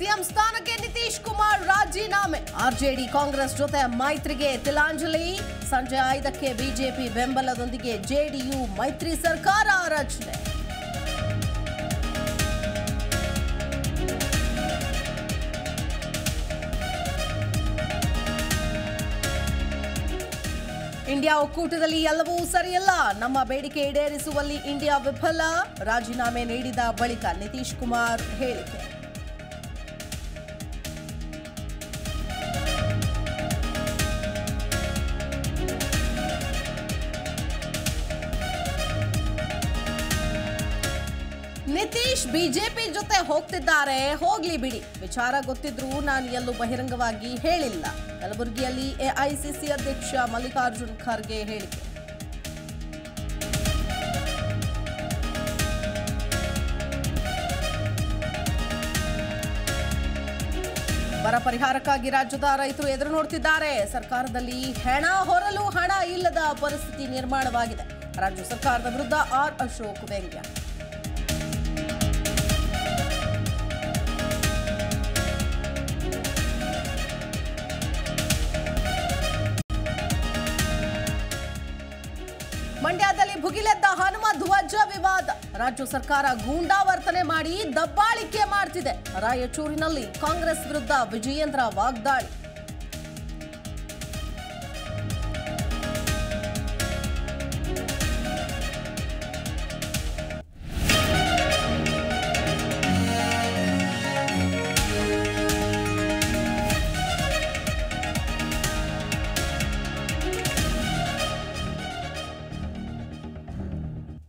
CM ಸ್ಥಾನಕ್ಕೆ ನಿತೀಶ್ ಕುಮಾರ್ ರಾಜೀನಾಮೆ RJD Congress ಜೊತೆ ಮೈತ್ರಿಗೆ ತಿಲಾಂಜಲಿ ಸಂಜೆ ಐದಕ್ಕೆ ಬಿಜೆಪಿ ಬೆಂಬಲದೊಂದಿಗೆ ಜೆಡಿಯು ಮೈತ್ರಿ ಸರ್ಕಾರ ರಚನೆ ಇಂಡಿಯಾ ಒಕ್ಕೂಟದಲ್ಲಿ ಎಲ್ಲವೂ ಸರಿಯಲ್ಲ ನಮ್ಮ ಬೇಡಿಕೆ ಈಡೇರಿಸುವಲ್ಲಿ ಇಂಡಿಯಾ ವಿಫಲ ರಾಜೀನಾಮೆ ನೀಡಿದ ಬಳಿಕ ನಿತೀಶ್ ಕುಮಾರ್ ಹೇಳಿಕೆ ನಿತೀಶ್ ಬಿಜೆಪಿ ಜೊತೆ ಹೋಗ್ತಿದ್ದಾರೆ ಹೋಗ್ಲಿ ಬಿಡಿ ವಿಚಾರ ಗೊತ್ತಿದ್ರೂ ನಾನು ಎಲ್ಲೂ ಬಹಿರಂಗವಾಗಿ ಹೇಳಿಲ್ಲ ಕಲಬುರಗಿಯಲ್ಲಿ ಎಐಸಿಸಿ ಅಧ್ಯಕ್ಷ ಮಲ್ಲಿಕಾರ್ಜುನ್ ಖರ್ಗೆ ಹೇಳಿಕೆ ಬರ ಪರಿಹಾರಕ್ಕಾಗಿ ರಾಜ್ಯದ ರೈತರು ಎದುರು ನೋಡ್ತಿದ್ದಾರೆ ಸರ್ಕಾರದಲ್ಲಿ ಹೆಣ ಹೊರಲು ಹಣ ಇಲ್ಲದ ಪರಿಸ್ಥಿತಿ ನಿರ್ಮಾಣವಾಗಿದೆ ರಾಜ್ಯ ಸರ್ಕಾರದ ವಿರುದ್ಧ ಆರ್ ಅಶೋಕ್ ವ್ಯಂಗ್ಯ ಮಂಡ್ಯದಲ್ಲಿ ಭುಗಿಲೆದ್ದ ಹನುಮ ಧ್ವಜ ವಿವಾದ ರಾಜ್ಯ ಸರ್ಕಾರ ಗೂಂಡಾವರ್ತನೆ ಮಾಡಿ ದಬ್ಬಾಳಿಕೆ ಮಾಡ್ತಿದೆ ರಾಯಚೂರಿನಲ್ಲಿ ಕಾಂಗ್ರೆಸ್ ವಿರುದ್ಧ ವಿಜಯೇಂದ್ರ ವಾಗ್ದಾಳಿ